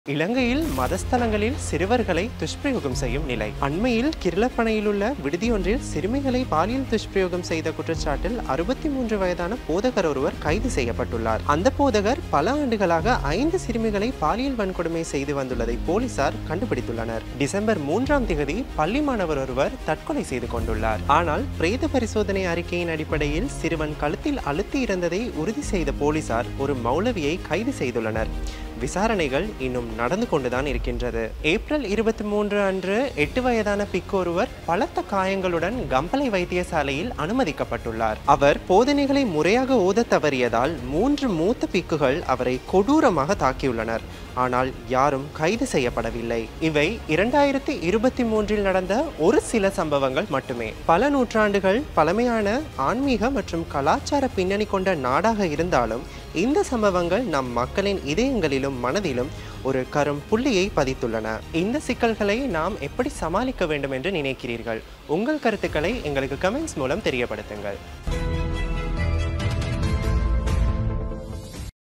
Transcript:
இலங்கையில் மதஸ்தலங்களில் சிறுவர்களை துஷ்பிரயோகம் செய்யும் நிலை அண்மையில் கிருளப்பனையில் உள்ள விடுதியொன்றில் சிறுமிகளை பாலியல் துஷ்பிரயோகம் செய்த குற்றச்சாட்டில் அறுபத்தி மூன்று வயதான போதகர் ஒருவர் கைது செய்யப்பட்டுள்ளார் அந்த போதகர் பல ஆண்டுகளாக ஐந்து சிறுமிகளை பாலியல் வன்கொடுமை செய்து வந்துள்ளதை போலீசார் கண்டுபிடித்துள்ளனர் டிசம்பர் மூன்றாம் தேதி பள்ளி மாணவர் ஒருவர் தற்கொலை செய்து கொண்டுள்ளார் ஆனால் பிரேத பரிசோதனை அறிக்கையின் அடிப்படையில் சிறுவன் கழுத்தில் அழுத்தி இறந்ததை உறுதி செய்த போலீசார் ஒரு மௌலவியை கைது செய்துள்ளனர் விசாரணைகள் இன்னும் நடந்து கொண்டுதான் இருக்கின்றது ஏப்ரல் இருபத்தி மூன்று அன்று எட்டு வயதான பிக் ஒருவர் பலத்த காயங்களுடன் கம்பளை வைத்தியசாலையில் அனுமதிக்கப்பட்டுள்ளார் அவர் போதனைகளை முறையாக ஓத தவறியதால் மூன்று மூத்த பிக்குகள் அவரை கொடூரமாக தாக்கியுள்ளனர் ஆனால் யாரும் கைது செய்யப்படவில்லை இவை இரண்டாயிரத்தி இருபத்தி மூன்றில் நடந்த ஒரு சில சம்பவங்கள் மட்டுமே பல நூற்றாண்டுகள் பழமையான ஆன்மீக மற்றும் கலாச்சார பின்னணி கொண்ட நாடாக இருந்தாலும் இந்த சம்பவங்கள் நம் மக்களின் இதயங்களிலும் மனதிலும் ஒரு கரும் புள்ளியை பதித்துள்ளன இந்த சிக்கல்களை நாம் எப்படி சமாளிக்க வேண்டும் என்று நினைக்கிறீர்கள் உங்கள் கருத்துக்களை எங்களுக்கு கமெண்ட்ஸ் மூலம் தெரியப்படுத்துங்கள்